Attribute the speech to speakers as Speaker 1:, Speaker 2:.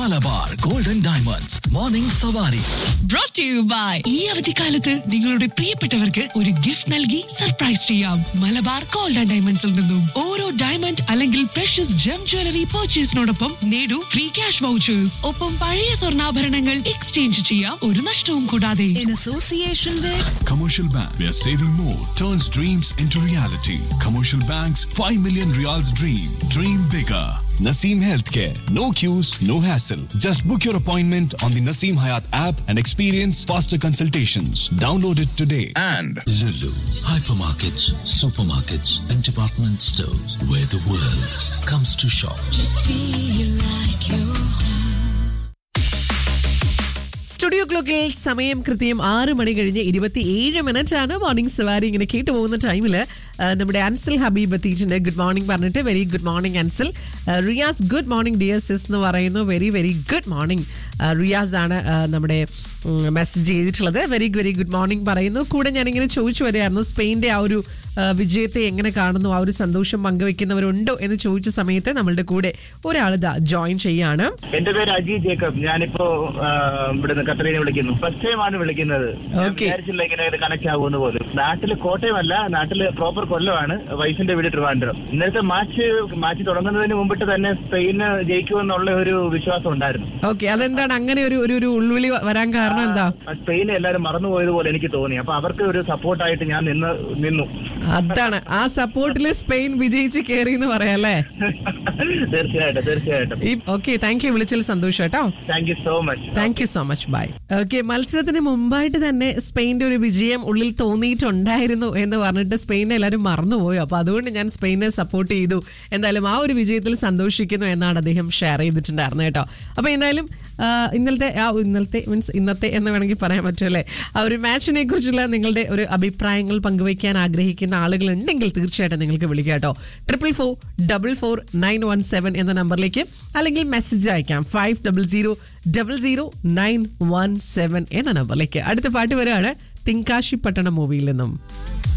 Speaker 1: Malabar gold and diamonds morning Savari
Speaker 2: brought to you by ഈ അവധിക്കാലത്ത് നിങ്ങളുടെ പ്രിയപ്പെട്ടവർക്ക് ഒരു ഗിഫ്റ്റ് നൽകി സർപ്രൈസ് ചെയ്യാം മലബാർ ഗോൾഡ് ആൻഡ് ഡയമണ്ട്സിൽ നിന്നും ഓരോ ഡയമണ്ട് അല്ലെങ്കിൽ പ്രഷ്യസ് ജം ജ്വല്ലറി പർച്ചേസിനോടൊപ്പം നേടൂ ഫ്രീ ക്യാഷ് വൗച്ചേഴ്സ് ഒപ്പം പഴയ സ്വർണ്ണാഭരണങ്ങൾ എക്സ്ചേഞ്ച് ചെയ്യാം ഒരു നഷ്ടവും കൂടാതെ
Speaker 3: in association with
Speaker 4: Commercial Bank, where saving more turns dreams into reality. Commercial Bank's 5 million reals dream. Dream bigger. Naseem Healthcare. No queues, no hassle. Just book your appointment on the Naseem Hayat app and experience faster consultations. Download it today.
Speaker 1: and
Speaker 5: Lulu, hypermarkets, supermarkets, and department stores where the world comes to shop.
Speaker 6: Studio ക്ലോക്കിൽ സമയം കൃത്യം ആറ് മണി കഴിഞ്ഞ് ഇരുപത്തി ഏഴ് minute ആണ് morning സവാരി ഇങ്ങനെ കേട്ടു പോകുന്ന ടൈമിൽ നമ്മുടെ അൻസൽ ഹബീബ് എത്തിയിട്ടുണ്ട് ഗുഡ് മോർണിംഗ് പറഞ്ഞിട്ട് വെരി ഗുഡ് മോർണിംഗ് അൻസൽ ആ, Riyas good morning dear sis എന്ന് പറയുന്നു very very good morning Riyas ആണ് ആ, നമ്മുടെ മെസ്സേജ് ചെയ്തിട്ടുള്ളത് വെരി വെരി ഗുഡ് മോർണിംഗ് പറയുന്നു കൂടെ ഞാനിങ്ങനെ ചോദിച്ചു വരികയായിരുന്നു സ്പെയിൻ്റെ ആ ഒരു ആ, വിജയത്തെ എങ്ങനെ കാണുന്നു ആ ഒരു സന്തോഷം പങ്കുവെക്കുന്നവരുണ്ടോ എന്ന് ചോദിച്ച സമയത്ത് നമ്മളുടെ കൂടെ ഒരാൾ ഇതാ ജോയിൻ ചെയ്യാണ്
Speaker 7: എന്റെ പേര് അജി ജേക്കബ് ഞാനിപ്പോ ആ, ഇവിടുന്ന് ഖത്തറിനെ വിളിക്കുന്നു ഫസ്റ്റ് ടൈം ആണ് വിളിക്കുന്നത് ഞാൻ
Speaker 6: Okay.
Speaker 7: വിചാരിച്ചില്ല ഇങ്ങനെ ഇത് കണക്ട് ആകുമെന്ന് പോലും നാട്ടില് കോട്ടയമല്ല നാട്ടില് പ്രോപ്പർ കൊല്ലമാണ് വൈഫിന്റെ വീട് ട്രിവാൻഡ്രം ഇന്നലത്തെ മാച്ച് മാച്ച് തുടങ്ങുന്നതിന് മുമ്പിട്ട് തന്നെ സ്പെയിന് ജയിക്കുമെന്നുള്ള ഒരു വിശ്വാസം ഉണ്ടായിരുന്നു
Speaker 6: ഓക്കെ അതെന്താണ് അങ്ങനെ ഒരു ഒരു ഒരു ഉൾവിളി വരാൻ കാരണം എന്താ
Speaker 7: ആ സ്പെയിനെ എല്ലാരും മറന്നുപോയതുപോലെ എനിക്ക് തോന്നി അപ്പൊ അവർക്ക് ഒരു സപ്പോർട്ടായിട്ട് ഞാൻ നിന്ന് നിന്നു
Speaker 6: അതാണ് ആ സപ്പോർട്ടില് സ്പെയിൻ വിജയിച്ച് കയറി എന്ന് പറയാം അല്ലേ
Speaker 7: തീർച്ചയായിട്ടും തീർച്ചയായിട്ടും
Speaker 6: ഓക്കെ താങ്ക് യു വിളിച്ചതിൽ സന്തോഷം കേട്ടോ
Speaker 7: thank you so much
Speaker 6: thank you so much bye okay മത്സരത്തിന് മുമ്പായിട്ട് തന്നെ സ്പെയിന്റെ ഒരു വിജയം ഉള്ളിൽ തോന്നിയിട്ടുണ്ടായിരുന്നു എന്ന് പറഞ്ഞിട്ട് സ്പെയിനെ എല്ലാവരും മറന്നുപോയി അപ്പൊ അതുകൊണ്ട് ഞാൻ സ്പെയിനെ സപ്പോർട്ട് ചെയ്തു എന്തായാലും ആ ഒരു വിജയത്തിൽ സന്തോഷിക്കുന്നു എന്നാണ് അദ്ദേഹം ഷെയർ ചെയ്തിട്ടുണ്ടായിരുന്നത് കേട്ടോ അപ്പൊ എന്തായാലും ആ, ഇന്നലത്തെ ആ ഇന്നലത്തെ മീൻസ് ഇന്നത്തെ എന്ന് വേണമെങ്കിൽ പറയാൻ പറ്റുമല്ലേ ആ ഒരു മാച്ചിനെ കുറിച്ചുള്ള നിങ്ങളുടെ ഒരു അഭിപ്രായങ്ങൾ പങ്കുവയ്ക്കാൻ ആഗ്രഹിക്കുന്ന ആളുകൾ ഉണ്ടെങ്കിൽ തീർച്ചയായിട്ടും നിങ്ങൾക്ക് വിളിക്കാം കേട്ടോ triple four double four nine one seven എന്ന നമ്പറിലേക്ക് അല്ലെങ്കിൽ മെസ്സേജ് അയക്കാം five double zero double zero nine one seven എന്ന നമ്പറിലേക്ക് അടുത്ത പാട്ട് വരികയാണ് തിങ്കാശി പട്ടണം മൂവിയിൽ നിന്നും